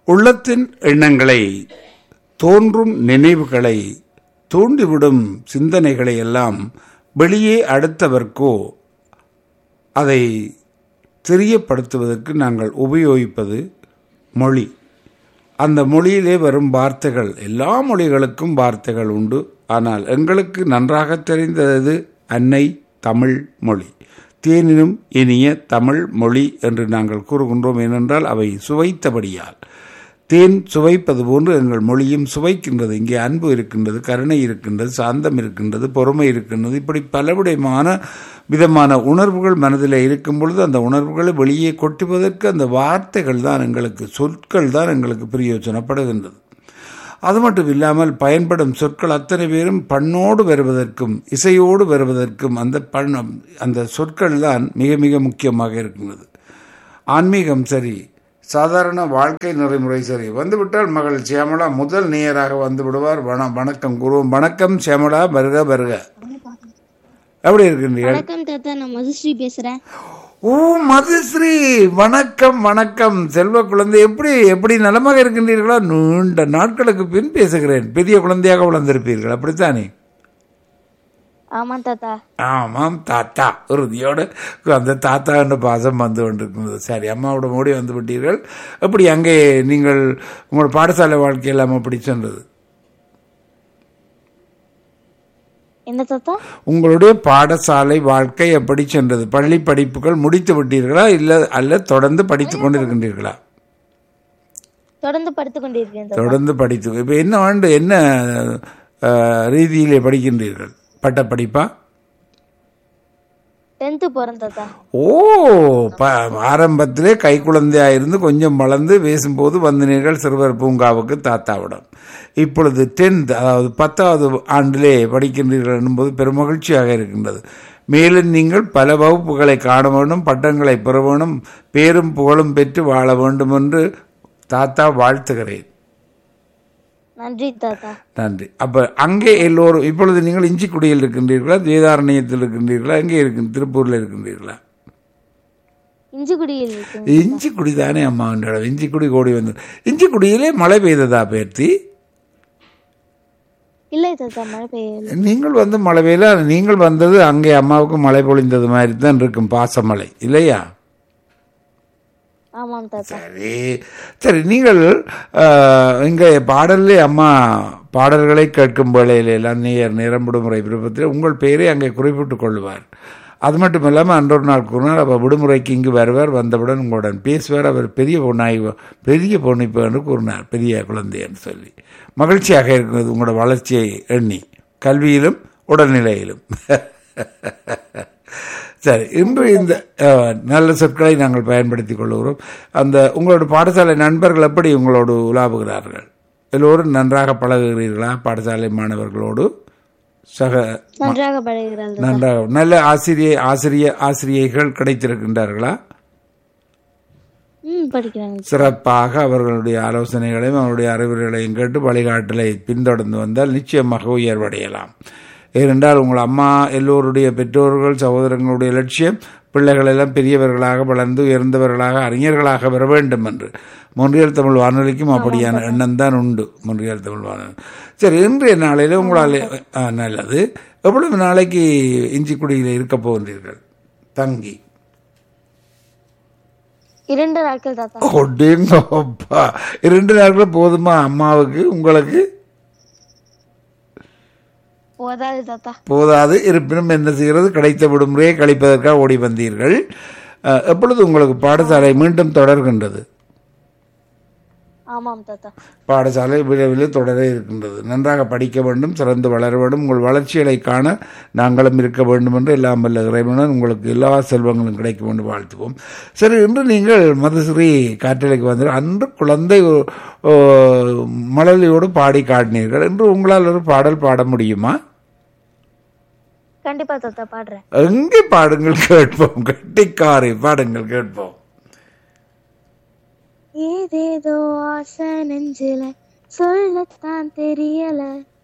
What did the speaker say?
உள்ளத்தின் எண்ணங்களை தோன்றும் நினைவுகளை தூண்டிவிடும் சிந்தனைகளை எல்லாம் வெளியே அடுத்தவர்க்கோ அதை தெரியப்படுத்துவதற்கு நாங்கள் உபயோகிப்பது மொழி அந்த மொழியிலே வரும் வார்த்தைகள் எல்லா மொழிகளுக்கும் வார்த்தைகள் உண்டு ஆனால் எங்களுக்கு நன்றாக தெரிந்தது அன்னை தமிழ் மொழி தேனினும் இனிய தமிழ் மொழி என்று நாங்கள் கூறுகின்றோம் ஏனென்றால் அவை சுவைத்தபடியால் தேன் சுவைப்பது போன்று எங்கள் மொழியும் சுவைக்கின்றது இங்கே அன்பு இருக்கின்றது கருணை இருக்கின்றது சாந்தம் இருக்கின்றது பொறுமை இருக்கின்றது இப்படி பலவிடமான விதமான உணர்வுகள் மனதில் இருக்கும் பொழுது அந்த உணர்வுகளை வெளியே கொட்டுவதற்கு அந்த வார்த்தைகள் தான் எங்களுக்கு சொற்கள் தான் எங்களுக்கு பிரயோஜனப்படுகின்றது அது மட்டும் இல்லாமல் பயன்படும் சொற்கள் அத்தனை பேரும் பண்ணோடு வருவதற்கும் இசையோடு வருவதற்கும் அந்த பண்ண அந்த சொற்கள் தான் மிக மிக முக்கியமாக இருக்கின்றது ஆன்மீகம் சரி சாதாரண வாழ்க்கை நெறிமுறை சரி வந்துவிட்டால் மகள் சியாமலா முதல் நேயராக வந்து விடுவார் வண வணக்கம் குருவம் வணக்கம் சியாமலா வருக வருக எப்படி இருக்கின்றீர்கள் வணக்கம் தாத்தா நான் மதுஸ்ரீ பேசுறேன் ஓ மதுஸ்ரீ வணக்கம் வணக்கம் செல்வ குழந்தை எப்படி எப்படி நலமாக இருக்கின்றீர்களா நீண்ட நாட்களுக்கு பின் பேசுகிறேன் பெரிய குழந்தையாக வளர்ந்திருப்பீர்கள் அப்படித்தானே ஆமா தாத்தா ஆமாம் தாத்தா உறுதியோடு அந்த தாத்தா என்ற பாசம் வந்து கொண்டிருக்கிறது சரி அம்மாவோட மோடி வந்து விட்டீர்கள் எப்படி அங்கே நீங்கள் உங்களோட பாடசாலை வாழ்க்கையெல்லாம் அப்படி சென்றது என்ன தாத்தா உங்களுடைய பாடசாலை வாழ்க்கை எப்படி சென்றது பள்ளி படிப்புகள் முடித்து விட்டீர்களா இல்ல அல்ல தொடர்ந்து படித்துக் கொண்டிருக்கின்றீர்களா தொடர்ந்து படுத்து கொண்டிருக்கேன் தாத்தா தொடர்ந்து படித்து இப்போ என்ன ஆண்டு என்ன அஹ், ரீதியிலே படிக்கின்றீர்கள் பட்டப்படிப்பா டென்த்து போறேன் தாத்தா ஓ ப ஆரம்பத்திலே கைக்குழந்தையா இருந்து கொஞ்சம் வளர்ந்து பேசும்போது வந்தினீர்கள் சிறுவர் பூங்காவுக்கு தாத்தாவிடம் இப்பொழுது டென்த் அதாவது பத்தாவது ஆண்டிலே படிக்கின்றீர்கள் என்பது பெருமகிழ்ச்சியாக இருக்கின்றது மேலும் நீங்கள் பல வகுப்புகளை காண வேண்டும் பட்டங்களை பெற வேண்டும் பேரும் புகழும் பெற்று வாழ வேண்டும் என்று தாத்தா வாழ்த்துகிறேன் நன்றி தாத்தா நன்றி அப்ப அங்கே எல்லோரும் இப்பொழுது நீங்கள் இஞ்சிக்குடியில் இருக்கின்றீர்களா வேதாரண்யத்தில் இருக்கின்றீர்களா எங்கே இருக்கு திருப்பூர்ல இருக்கின்றீர்களா இஞ்சிக்குடியில் இருக்கு இஞ்சிக்குடி தானே அம்மா இடம் இஞ்சிக்குடி கோடி வந்து இஞ்சிக்குடியிலே மழை பெய்ததா பேர்த்தி இல்லை தாத்தா மழை பெய்யல நீங்கள் வந்து மழை பெய்யல நீங்கள் வந்தது அங்கே அம்மாவுக்கு மழை பொழிந்தது மாதிரி தான் இருக்கும் பாசமழை இல்லையா ஆமாம் தாத்தா சரி சரி நீங்கள் ஆஹ், இங்கே பாடல்லே அம்மா பாடல்களை கேட்கும் வேளையில எல்லாம் நேர் நேரம் விடுமுறை விருப்பத்தில் உங்கள் பெயரை அங்கே குறிப்பிட்டுக் கொள்வார் அது மட்டும் இல்லாமல் அன்றொரு நாள் கூறினார் அவர் விடுமுறைக்கு இங்கு வருவார் வந்தவுடன் உங்களுடன் பேசுவார் அவர் பெரிய பொண்ணாய் பெரிய பொண்ணிப்பு என்று கூறினார் பெரிய குழந்தை என்று சொல்லி மகிழ்ச்சியாக இருக்கிறது உங்களோட வளர்ச்சியை எண்ணி கல்வியிலும் உடல்நிலையிலும் சரி இன்று இந்த அஹ், நல்ல சொற்களை நாங்கள் பயன்படுத்திக் கொள்கிறோம் அந்த உங்களோட பாடசாலை நண்பர்கள் எப்படி உங்களோடு உலாவுகிறார்கள் எல்லோரும் நன்றாக பழகுகிறீர்களா பாடசாலை மாணவர்களோடு சக நன்றாக பழகிறாள் நன்றாக நல்ல ஆசிரிய ஆசிரிய ஆசிரியைகள் கிடைத்திருக்கின்றார்களா ம் படிக்கிறாங்க சிறப்பாக அவர்களுடைய ஆலோசனைகளையும் அவருடைய அறிவுரைகளையும் கேட்டு வழிகாட்டலை பின்தொடர்ந்து வந்தால் நிச்சயமாக உயர்வடையலாம் ஏனென்றால் உங்கள் அம்மா எல்லோருடைய பெற்றோர்கள் சகோதரங்களுடைய லட்சியம் பிள்ளைகள் எல்லாம் பெரியவர்களாக வளர்ந்து உயர்ந்தவர்களாக அறிஞர்களாக வர வேண்டும் என்று மொன்றியல் தமிழ் வானொலிக்கும் அப்படியான எண்ணம் தான் உண்டு மொன்றியல் தமிழ் வானொலி சரி இன்றைய நாளையில் உங்களால் ஆ, நல்லது எவ்வளவு நாளைக்கு இஞ்சிக்குடியில் இருக்க போகின்றீர்கள் தங்கி இரண்டு நாட்கள் தாத்தா கொண்டேங்கப்பா இரண்டு நாட்கள் போதுமா அம்மாவுக்கு உங்களுக்கு போதாது தாத்தா போதாது இருப்பினும் என்ன செய்கிறது கிடைத்த விடுமுறையை கழிப்பதற்காக ஓடி வந்தீர்கள் அஹ், எப்பொழுது உங்களுக்கு பாடசாலை மீண்டும் தொடர்கின்றது ஆமாம் தாத்தா பாடசாலை விரைவில் தொடர இருக்கின்றது நன்றாக படிக்க வேண்டும் சிறந்து வளர வேண்டும் உங்கள் வளர்ச்சிகளை காண நாங்களும் இருக்க வேண்டும் என்று எல்லாம் வல்ல இறைவனும் உங்களுக்கு எல்லா செல்வங்களும் கிடைக்கும் என்று வாழ்த்துவோம் சரி இன்று நீங்கள் மதுஸ்ரீ காற்றலைக்கு வந்து அன்று குழந்தை ஓ, மழலையோடு பாடி காட்டினீர்கள் என்று உங்களால் ஒரு பாடல் பாட முடியுமா கண்டிப்பா தாத்தா பாடுறேன் எங்கே பாடுங்கள் கேட்போம் கட்டிக்காரை பாடுங்கள் கேட்போம் ஏதேதோ ஆசை நெஞ்சில சொல்லத்தான் தெரியல